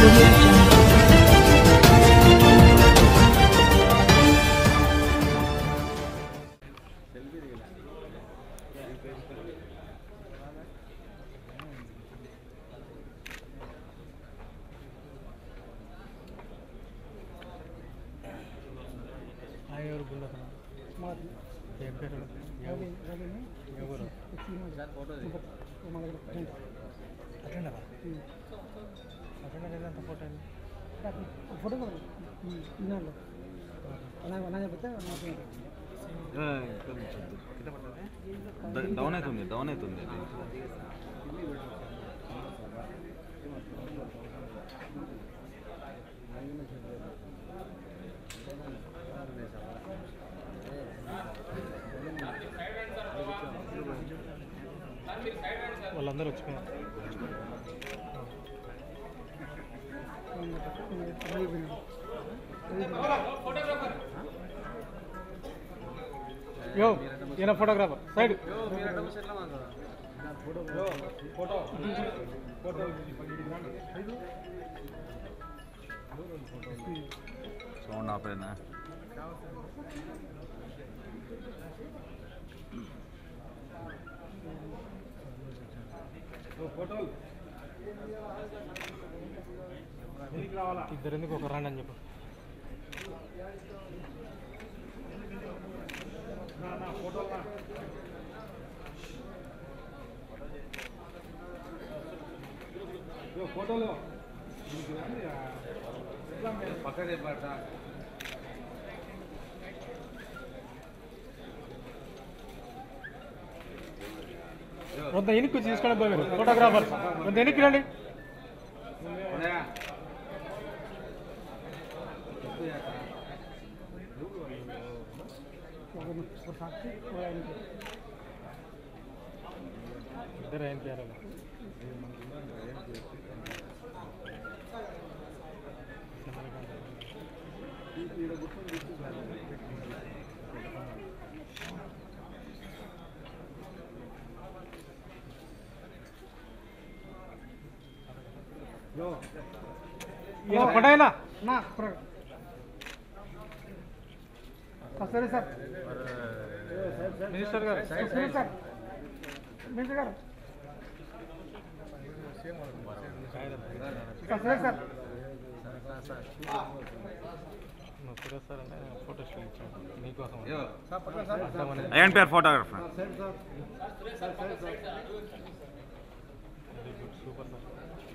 audio jungle. ఎవరు గుండెతన ఏం పేరు ఎవరు అటెండరా అటెండర్ ఏదంత ఫోటో అండి ఫోటో వినాలి అలా అలా చెప్తే డౌన్ అవుతుంది డౌన్ అవుతుంది వాళ్ళందరూ వచ్చిపోయారు యో ఈయన ఫోటోగ్రాఫర్ సైడ్ సౌండ్ ఆపేనా ఇద్దరు ఎందుకు ఒక రండి అని చెప్పు కొంత ఎనికి తీసుకొని పోయారు ఫోటోగ్రాఫర్ కొంత ఎనికి రండి సాక్షి ఇద్దరు ఏం చేయాలి ఈయన ఫోటో అయినా నా సరే సార్ మినిస్టర్ గారు సరే సార్ మినిస్టర్ గారు సరే సార్ సురేష్ సార్ అంటే ఫోటో స్టిల్ ఇచ్చాను మీకోసం ఏం పేరు photographer very good super sir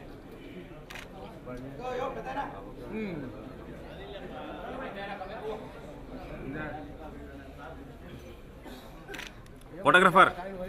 photographer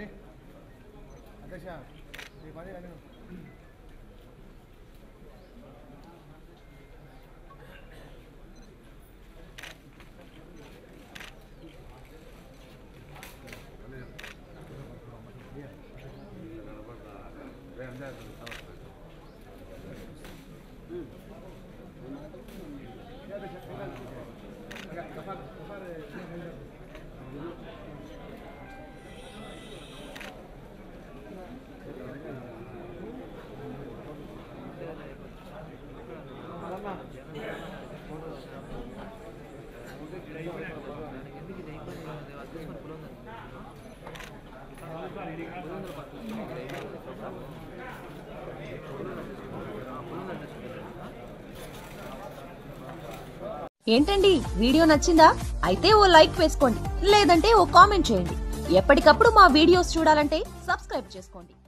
ఏంటండి వీడియో నచ్చిందా అయితే ఓ లైక్ వేసుకోండి లేదంటే ఓ కామెంట్ చేయండి ఎప్పటికప్పుడు మా వీడియోస్ చూడాలంటే సబ్స్క్రైబ్ చేసుకోండి